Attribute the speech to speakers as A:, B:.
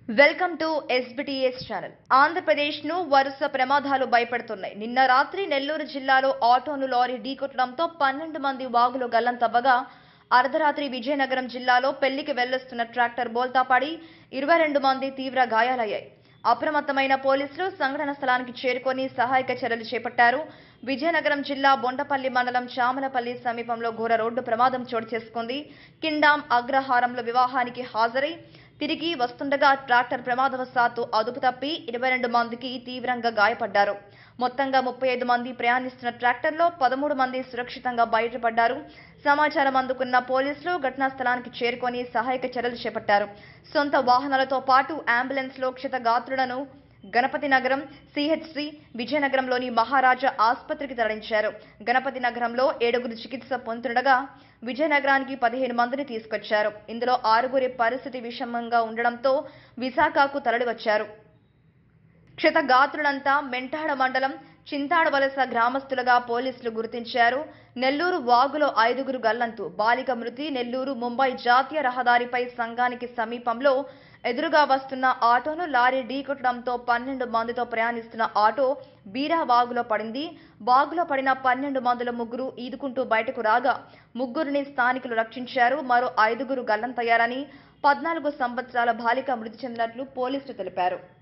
A: welcome to SBTS channel Andhra Pradesh ను వరుస ప్రమాదాలు భయపెడుతున్నాయి నిన్న రాత్రి నెల్లూరు జిల్లాలో ఆటోను లారీ ఢీకొట్టడంతో పన్నెండు మంది వాగులో గల్లంతవ్వగా అర్ధరాత్రి విజయనగరం జిల్లాలో పెళ్లికి వెళ్లొస్తున్న ట్రాక్టర్ బోల్తా పడి ఇరవై రెండు మంది తీవ్ర గాయాలయ్యాయి అప్రమత్తమైన పోలీసులు సంఘటన స్థలానికి చేరుకొని సహాయక చర్యలు చేపట్టారు విజయనగరం జిల్లా బొండపల్లి మండలం చామలపల్లి సమీపంలో ఘోర రోడ్డు ప్రమాదం చోటు చేసుకుంది కిండాం అగ్రహారంలో వివాహానికి హాజరై తిరిగి వస్తుండగా ట్రాక్టర్ ప్రమాదవశాత్తు అదుపు తప్పి ఇరవై రెండు మందికి తీవ్రంగా గాయపడ్డారు మొత్తంగా ముప్పై ఐదు మంది ప్రయాణిస్తున్న ట్రాక్టర్లో పదమూడు మంది సురక్షితంగా బయటపడ్డారు సమాచారం అందుకున్న పోలీసులు ఘటనా స్థలానికి చేరుకొని సహాయక చర్యలు చేపట్టారు సొంత వాహనాలతో పాటు అంబులెన్స్లో క్షతగాత్రులను గణపతి నగరం సిహెచ్సి విజయనగరంలోని మహారాజా ఆసుపత్రికి తరలించారు గణపతి నగరంలో ఏడుగురు చికిత్స పొందుతుండగా విజయనగరానికి పదిహేను మందిని తీసుకొచ్చారు ఇందులో ఆరుగురి పరిస్థితి విషమంగా ఉండడంతో విశాఖకు తరలివచ్చారు క్షతగాత్రులంతా మెంటాడ మండలం చింతాడవలస గ్రామస్తులుగా పోలీసులు గుర్తించారు నెల్లూరు వాగులో ఐదుగురు గల్లంతు బాలిక మృతి నెల్లూరు ముంబై జాతీయ రహదారిపై సంఘానికి సమీపంలో ఎదురుగా వస్తున్న ఆటోను లారీ ఢీకొట్టడంతో పన్నెండు మందితో ప్రయాణిస్తున్న ఆటో బీరా వాగులో పడింది వాగులో పడిన పన్నెండు మందిలో ముగ్గురు ఈదుకుంటూ బయటకు రాగా ముగ్గురిని స్థానికులు రక్షించారు మరో ఐదుగురు గల్లంతయ్యారని పద్నాలుగు సంవత్సరాల బాలిక మృతి చెందినట్లు పోలీసులు తెలిపారు